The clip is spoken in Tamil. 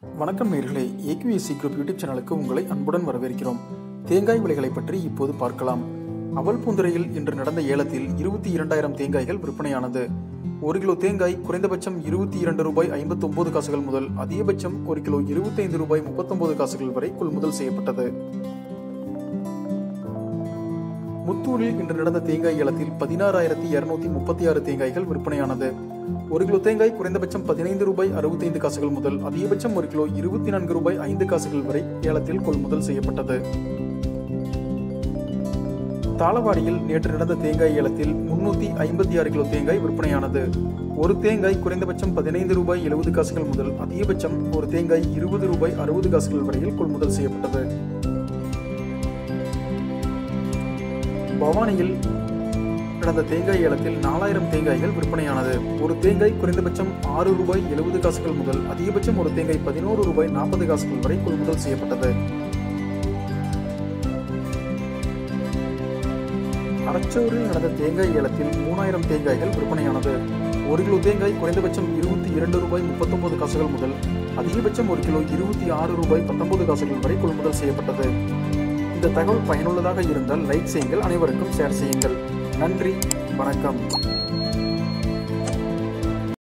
வணக்கம் நேர்களே ஏக்யூஎஸ்சி குரூப் யூடியூப் சேனலுக்கு உங்களை அன்புடன் வரவேற்கிறோம் தேங்காய் விலைகளை பற்றி இப்போது பார்க்கலாம் அவல் பூந்துறையில் இன்று நடந்த ஏலத்தில் இருபத்தி இரண்டாயிரம் தேங்காய்கள் விற்பனையானது ஒரு கிலோ தேங்காய் குறைந்தபட்சம் இருபத்தி இரண்டு ரூபாய் ஐம்பத்தி ஒன்பது காசுகள் முதல் அதிகபட்சம் ஒரு கிலோ இருபத்தைந்து ரூபாய் முப்பத்தொன்பது காசுகள் வரை கொள்முதல் செய்யப்பட்டது முத்தூரில் இன்று நடந்த தேங்காய் ஏலத்தில் பதினாறாயிரத்தி இருநூத்தி முப்பத்தி ஆறு தேங்காய்கள் விற்பனையானது ஒரு கிலோ தேங்காய் குறைந்தபட்சம் பதினைந்து ரூபாய் அறுபத்தைந்து காசுகள் முதல் அதிகபட்சம் ஒரு கிலோ இருபத்தி நான்கு ரூபாய் ஐந்து காசுகள் வரை ஏலத்தில் கொள்முதல் செய்யப்பட்டது தாளவாடியில் நேற்று நடந்த தேங்காய் ஏலத்தில் முன்னூத்தி ஐம்பத்தி ஆறு கிலோ தேங்காய் விற்பனையானது ஒரு தேங்காய் குறைந்தபட்சம் பதினைந்து ரூபாய் எழுபது காசுகள் முதல் அதிகபட்சம் ஒரு தேங்காய் இருபது ரூபாய் அறுபது காசுகள் வரையில் கொள்முதல் செய்யப்பட்டது பவானியில் நடந்த தேங்காய் ஏலத்தில் நாலாயிரம் தேங்காய்கள் விற்பனையானது ஒரு தேங்காய் குறைந்தபட்சம் ஆறு ரூபாய் எழுபது காசுகள் முதல் அதிகபட்சம் ஒரு தேங்காய் பதினோரு ரூபாய் நாற்பது காசுகள் வரை கொள்முதல் செய்யப்பட்டது அரச்சூரில் நடந்த தேங்காய் ஏலத்தில் மூணாயிரம் தேங்காய்கள் விற்பனையானது ஒரு கிலோ தேங்காய் குறைந்தபட்சம் இருபத்தி இரண்டு ரூபாய் முப்பத்தொன்பது காசுகள் முதல் அதிகபட்சம் ஒரு கிலோ இருபத்தி ஆறு ரூபாய் பத்தொன்பது காசுகள் வரை கொள்முதல் செய்யப்பட்டது இந்த தகவல் பயனுள்ளதாக இருந்தால் லைக் செய்யுங்கள் அனைவருக்கும் ஷேர் செய்யுங்கள் நன்றி வணக்கம்